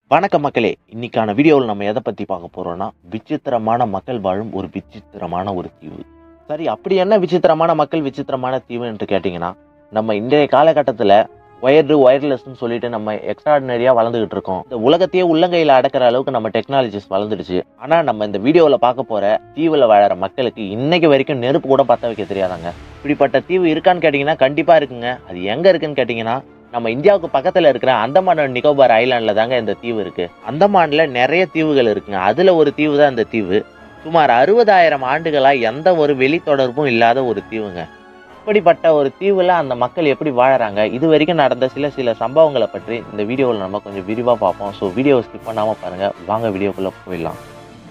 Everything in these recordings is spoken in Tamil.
வணக்கம் மக்களே இன்னைக்கான வீடியோவில் நம்ம எதை பற்றி பார்க்க போகிறோம்னா விசித்திரமான மக்கள் வாழும் ஒரு விசித்திரமான ஒரு தீவு சரி அப்படி என்ன விசித்திரமான மக்கள் விசித்திரமான தீவு என்று கேட்டிங்கன்னா நம்ம இன்றைய காலகட்டத்தில் ஒயர்டு ஒயர்லெஸ்ன்னு சொல்லிட்டு நம்ம எக்ஸ்ட்ராடினரியாக வளர்ந்துகிட்டு இருக்கோம் இந்த உலகத்தையே உள்ளங்கையில் அடக்கிற அளவுக்கு நம்ம டெக்னாலஜிஸ் வளர்ந்துடுச்சு ஆனால் நம்ம இந்த வீடியோவில் பார்க்க போகிற தீவில் வாழற மக்களுக்கு இன்னைக்கு வரைக்கும் நெருப்பு கூட பற்ற வைக்க தெரியாதாங்க இப்படிப்பட்ட தீவு இருக்கான்னு கேட்டிங்கன்னா கண்டிப்பாக இருக்குங்க அது எங்கே இருக்குன்னு கேட்டிங்கன்னா நம்ம இந்தியாவுக்கு பக்கத்துல இருக்கிற அந்தமான் அண்ட் நிக்கோபார் ஐலாண்ட்ல தாங்க இந்த தீவு இருக்கு அந்தமான்ல நிறைய தீவுகள் இருக்குங்க அதுல ஒரு தீவு தான் இந்த தீவு சுமார் அறுபதாயிரம் ஆண்டுகளா எந்த ஒரு வெளி தொடர்பும் இல்லாத ஒரு தீவுங்க இப்படிப்பட்ட ஒரு தீவுல அந்த மக்கள் எப்படி வாழறாங்க இது வரைக்கும் நடந்த சில சில சம்பவங்களை பற்றி இந்த வீடியோவில் நம்ம கொஞ்சம் விரிவா பார்ப்போம் ஸோ வீடியோவை ஸ்கிப் பண்ணாம பாருங்க வாங்க வீடியோக்குள்ள போயிடலாம்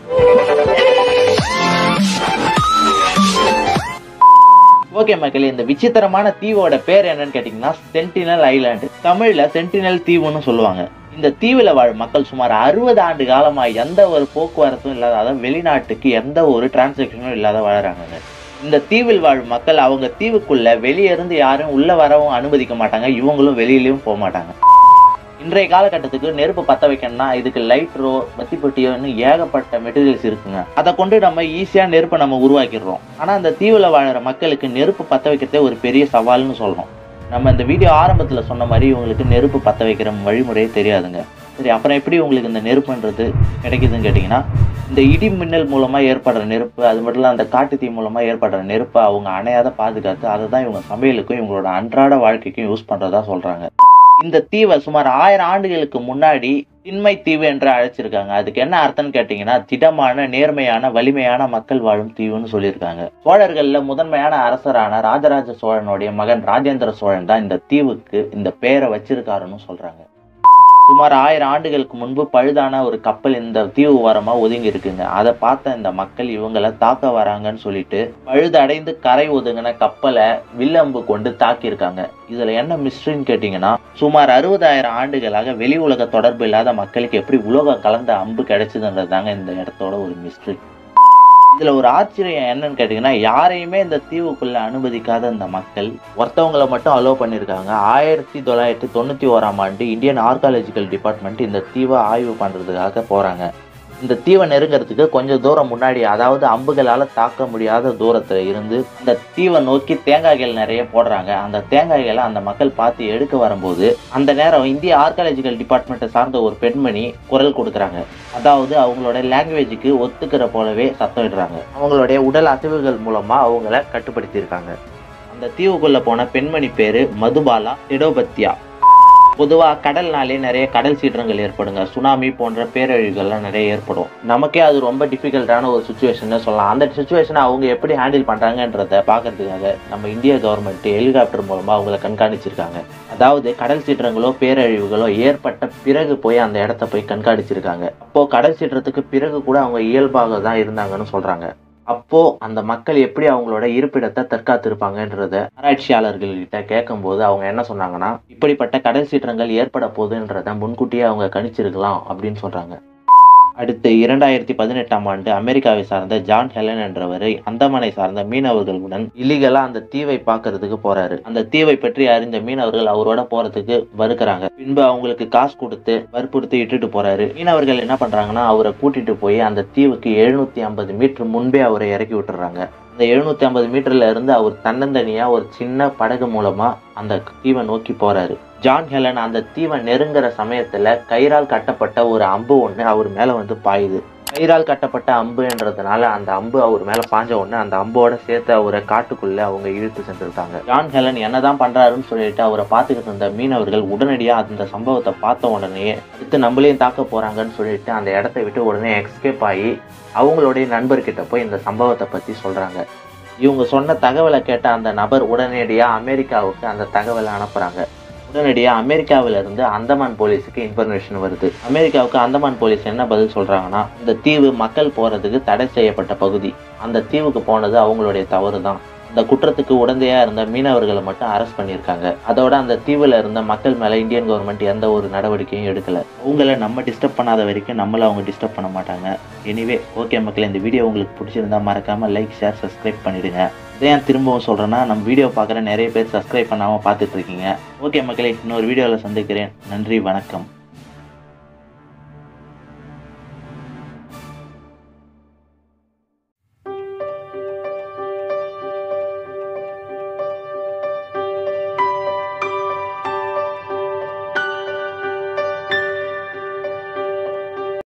ஓகே மக்களே இந்த விசித்திரமான தீவோட பேர் என்னன்னு கேட்டிங்கன்னா சென்டினல் ஐலாண்டு தமிழ்ல சென்டினல் தீவுன்னு சொல்லுவாங்க இந்த தீவில் வாழும் மக்கள் சுமார் அறுபது ஆண்டு காலமா எந்த ஒரு போக்குவரத்தும் இல்லாத அதாவது வெளிநாட்டுக்கு எந்த ஒரு டிரான்சாக்ஷனும் இல்லாத வாழறாங்க இந்த தீவில் வாழும் மக்கள் அவங்க தீவுக்குள்ள வெளியே இருந்து யாரும் உள்ள வரவும் அனுமதிக்க மாட்டாங்க இவங்களும் வெளியிலயும் போக மாட்டாங்க இன்றைய காலகட்டத்துக்கு நெருப்பு பத்த வைக்கணும்னா இதுக்கு லைட்ரோ பத்திப்பட்டியோன்னு ஏகப்பட்ட மெட்டீரியல்ஸ் இருக்குங்க அதை கொண்டு நம்ம ஈஸியா நெருப்பை நம்ம உருவாக்கிடுறோம் ஆனா அந்த தீவுல வாழுற மக்களுக்கு நெருப்பு பத்த வைக்கிறதே ஒரு பெரிய சவால்னு சொல்றோம் நம்ம இந்த வீடியோ ஆரம்பத்துல சொன்ன மாதிரி இவங்களுக்கு நெருப்பு பத்த வைக்கிற வழிமுறையே தெரியாதுங்க சரி அப்புறம் எப்படி உங்களுக்கு இந்த நெருப்புன்றது கிடைக்குதுன்னு கேட்டிங்கன்னா இந்த இடி மின்னல் மூலமா ஏற்படுற நெருப்பு அது மட்டும் இல்லை அந்த காட்டு தீ மூலமா ஏற்படுற நெருப்பை அவங்க அணையாத பாதுகாத்து அதை தான் இவங்க சமையலுக்கும் இவங்களோட அன்றாட வாழ்க்கைக்கும் யூஸ் பண்றதா சொல்றாங்க இந்த தீவை சுமார் ஆயிரம் ஆண்டுகளுக்கு முன்னாடி திண்மை தீவு என்று அழைச்சிருக்காங்க அதுக்கு என்ன அர்த்தம்னு கேட்டீங்கன்னா திடமான நேர்மையான வலிமையான மக்கள் வாழும் தீவுன்னு சொல்லியிருக்காங்க சோழர்கள்ல முதன்மையான அரசரான ராஜராஜ சோழனுடைய மகன் ராஜேந்திர சோழன் தான் இந்த தீவுக்கு இந்த பெயரை வச்சிருக்காருன்னு சொல்றாங்க சுமார் ஆயிரம் ஆண்டுகளுக்கு முன்பு பழுதான ஒரு கப்பல் இந்த தீவு ஓரமா ஒதுங்கி இருக்குங்க அதை பார்த்த இந்த மக்கள் இவங்களை தாக்க வராங்கன்னு சொல்லிட்டு பழுதடைந்து கரை ஒதுங்கின கப்பலை வில்லம்பு கொண்டு தாக்கியிருக்காங்க இதுல என்ன மிஸ்ட்ரின்னு கேட்டீங்கன்னா சுமார் அறுபதாயிரம் ஆண்டுகளாக வெளி உலக தொடர்பு இல்லாத மக்களுக்கு எப்படி உலகம் கலந்த அம்பு கிடைச்சதுன்றது தாங்க இந்த இடத்தோட ஒரு மிஸ்ட்ரி இதுல ஒரு ஆச்சரியம் என்னன்னு கேட்டீங்கன்னா யாரையுமே இந்த தீவுக்குள்ள அனுமதிக்காத இந்த மக்கள் ஒருத்தவங்களை மட்டும் அலோவ் பண்ணியிருக்காங்க ஆயிரத்தி தொள்ளாயிரத்தி தொண்ணூத்தி ஓராம் ஆண்டு இந்தியன் ஆர்காலஜிக்கல் டிபார்ட்மெண்ட் இந்த தீவை ஆய்வு பண்றதுக்காக போறாங்க இந்த தீவை நெருங்கிறதுக்கு கொஞ்சம் தூரம் முன்னாடி அதாவது அம்புகளால தாக்க முடியாத தூரத்துல இருந்து அந்த தீவை நோக்கி தேங்காய்கள் நிறைய போடுறாங்க அந்த தேங்காய்களை அந்த மக்கள் பார்த்து எடுக்க வரும்போது அந்த நேரம் இந்திய ஆர்காலஜிக்கல் டிபார்ட்மெண்ட்டை சார்ந்த ஒரு பெண்மணி குரல் கொடுக்குறாங்க அதாவது அவங்களோட லாங்குவேஜுக்கு ஒத்துக்கிற போலவே சத்தம் இடுறாங்க அவங்களுடைய உடல் அசைவுகள் மூலமா அவங்கள கட்டுப்படுத்தியிருக்காங்க அந்த தீவுக்குள்ள போன பெண்மணி பேரு மதுபாலா டெடோபத்தியா பொதுவாக கடல்னாலே நிறைய கடல் சீற்றங்கள் ஏற்படுங்க சுனாமி போன்ற பேரழிவுகள்லாம் நிறைய ஏற்படும் நமக்கே அது ரொம்ப டிஃபிகல்ட்டான ஒரு சுச்சுவேஷன் சொல்லலாம் அந்த சுச்சுவேஷனை அவங்க எப்படி ஹேண்டில் பண்ணுறாங்கன்றத பார்க்கறதுக்காக நம்ம இந்திய கவர்மெண்ட் ஹெலிகாப்டர் மூலமாக அவங்கள கண்காணிச்சிருக்காங்க அதாவது கடல் சீற்றங்களோ பேரழிவுகளோ ஏற்பட்ட பிறகு போய் அந்த இடத்த போய் கண்காணிச்சிருக்காங்க அப்போ கடல் சீற்றத்துக்கு பிறகு கூட அவங்க இயல்பாக தான் இருந்தாங்கன்னு சொல்றாங்க அப்போ அந்த மக்கள் எப்படி அவங்களோட இருப்பிடத்தை தற்காத்திருப்பாங்கன்றத ஆராய்ச்சியாளர்கள் கிட்ட கேட்கும்போது அவங்க என்ன சொன்னாங்கன்னா இப்படிப்பட்ட கடல் சீற்றங்கள் ஏற்பட போகுதுன்றத முன்கூட்டியே அவங்க கணிச்சிருக்கலாம் அப்படின்னு சொல்றாங்க அடுத்து இரண்டாயிரத்தி பதினெட்டாம் ஆண்டு அமெரிக்காவை சார்ந்த ஜான் ஹெலன் என்றவர் அந்தமானை சார்ந்த மீனவர்களுடன் இல்லீகலா அந்த தீவை பார்க்கறதுக்கு போறாரு அந்த தீவை பற்றி அறிந்த மீனவர்கள் அவரோட போறதுக்கு மறுக்கிறாங்க பின்பு அவங்களுக்கு காசு கொடுத்து வற்புறுத்தி இட்டுட்டு போறாரு மீனவர்கள் என்ன பண்றாங்கன்னா அவரை கூட்டிட்டு போய் அந்த தீவுக்கு எழுநூத்தி ஐம்பது மீட்டர் முன்பே அவரை இறக்கி விட்டுறாங்க அந்த எழுநூத்தி ஐம்பது மீட்டர்ல இருந்து அவர் தன்னந்தனியா ஒரு சின்ன படகு மூலமா அந்த தீவை நோக்கி போறாரு ஜான் ஹெலன் அந்த தீவை நெருங்குற சமயத்துல கயிறால் கட்டப்பட்ட ஒரு அம்பு ஒண்ணு அவர் மேல வந்து பாயுது கயிறால் கட்டப்பட்ட அம்புன்றதுனால அந்த அம்பு அவர் மேல பாஞ்ச உடனே அந்த அம்போட சேர்த்து அவரை காட்டுக்குள்ள அவங்க இழுத்து சென்றிருக்காங்க ஜான் ஹெலன் என்னதான் பண்றாருன்னு சொல்லிட்டு அவரை பார்த்துக்கிட்டு இருந்த மீனவர்கள் உடனடியா அந்த சம்பவத்தை பார்த்த உடனே அடுத்து நம்மளையும் தாக்க போறாங்கன்னு சொல்லிட்டு அந்த இடத்த விட்டு உடனே எஸ்கேப் ஆகி அவங்களுடைய நண்பர்கிட்ட போய் இந்த சம்பவத்தை பத்தி சொல்றாங்க இவங்க சொன்ன தகவலை கேட்ட அந்த நபர் உடனடியா அமெரிக்காவுக்கு அந்த தகவலை அனுப்புறாங்க உடனடியாக அமெரிக்காவில இருந்து அந்தமான் போலீஸுக்கு இன்ஃபர்மேஷன் வருது அமெரிக்காவுக்கு அந்தமான் போலீஸ் என்ன பதில் சொல்றாங்கன்னா இந்த தீவு மக்கள் போறதுக்கு தடை செய்யப்பட்ட பகுதி அந்த தீவுக்கு போனது அவங்களுடைய தவறு தான் அந்த குற்றத்துக்கு உடந்தையா இருந்த மீனவர்களை மட்டும் அரெஸ்ட் பண்ணியிருக்காங்க அதோட அந்த தீவுல இருந்த மக்கள் மேல இந்தியன் கவர்மெண்ட் எந்த ஒரு நடவடிக்கையும் எடுக்கல அவங்கள நம்ம டிஸ்டர்ப் பண்ணாத வரைக்கும் நம்மள அவங்க டிஸ்டர்ப் பண்ண மாட்டாங்க எனிவே ஓகே மக்களே இந்த வீடியோ உங்களுக்கு பிடிச்சிருந்தா மறக்காம லைக் ஷேர் சப்ஸ்கிரைப் பண்ணிடுங்க இதை ஏன் திரும்பவும் சொல்றேன்னா நம்ம வீடியோ பார்க்குற நிறைய பேர் சப்ஸ்கிரைப் பண்ணாம பார்த்துட்டு இருக்கீங்க ஓகே மக்களே இன்னொரு வீடியோவில் சந்திக்கிறேன் நன்றி வணக்கம்